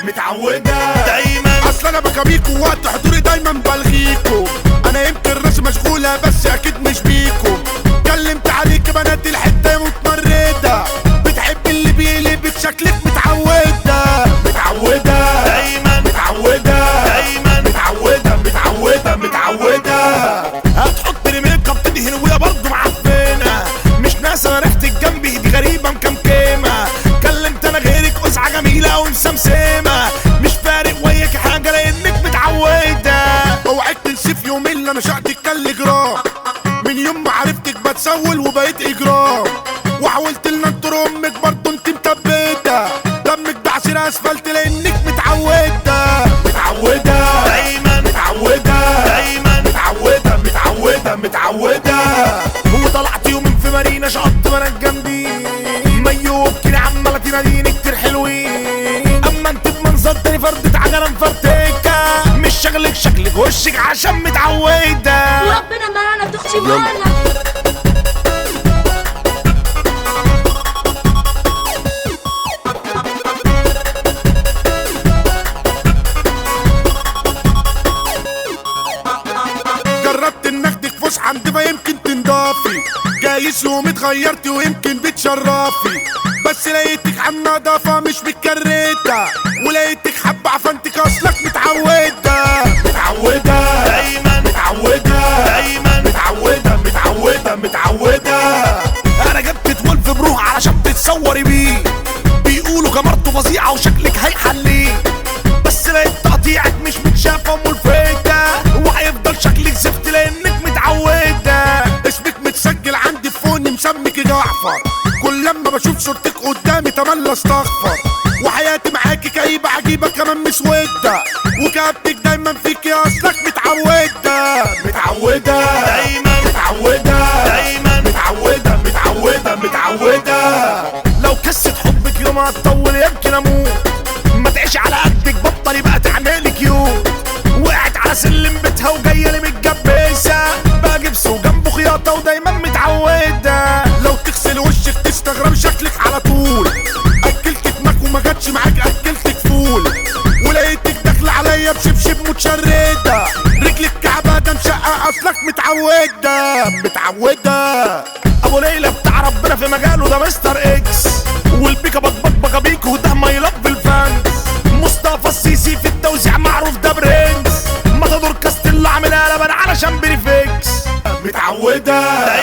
متعودة دايما اصل انا بكابيكو وقت حضوري دايما بلغيكو انا يمكن راسي مشغولة بس اكيد مش بيكو كلمت عليك بنات الحتة متمردة بتحب اللي بيقلب شكلك متعودة متعودة دايما متعودة دايما متعودة متعودة متعودة هتحط لي ميك اب تدهن ويا برضه معفنه مش ناس انا ريحتك جنبي دي غريبه مكمكمه كلمت انا غيرك قزعه جميله ومسمسمه مش فارق وياك حاجه لانك متعوده اوعك تنسي في يومين اللي انا شقتك كان جرام من يوم ما عرفتك بتسول وبقيت اجرام وحاولت ان انطر امك برضه انت مثبته دمك بعصير اسفلت لانك متعوده متعودة دايما متعودة دايما متعودة متعودة متعودة وطلعت يومين في مارينا شقطت بنات جنبي ميوب كده عمالة تناديني كتير حلوين اما انت بمنظر تاني فردة عجلة مفرتكة مش شغلك شكلك وشك عشان متعودة وربنا معانا تخشي معانا جربت ان اخدك فسحه عند ما يمكن تنضافي جايز يوم اتغيرتي ويمكن بتشرفي بس لقيتك عن نضافه مش متكريته ولقيتك حبه عفنتك اصلك متعوده متعودة دايما متعودة دايما متعودة متعودة متعودة انا جبت تولف بروح علشان تتصوري بيه بيقولوا كاميرته فظيعه وشكلك هيحليه بس لقيت تقطيعك مش متشافه وملفتة وهيفضل شكلك زفت لانك متعوده اسمك متسجل عندي في فوني مسمك جعفر كل لما بشوف صورتك قدامي تملى استغفر وحياتي معاكي كئيبة عجيبة كمان مسودة وكابتك دايما فيكي اصلك متعودة متعودة دايما متعودة دايما متعودة متعودة متعودة لو قصة حبك يوم هتطول يمكن اموت ما تعيش على قدك بطل يبقى تعملي كيوت وقعت على سلم بيتها وجايه لي متجبسه بقى جبس وجنبه خياطه ودايما متعوده لو تغسل وشك تستغرب شكلك على طول اكلتك ماك وما جاتش معاك اكلتك فول ولقيتك داخله عليا بشبشب متشرده رجلك كعبه مشقه اصلك متعوده متعوده ابو ليلى بتاع ربنا في مجاله ده مستر اكس والبيكا بطبق بيك وده ما يلف الفانز مصطفى السيسي في التوزيع معروف ده برنس ماتادور كاستيلا عاملها لبن علشان بريفكس متعودة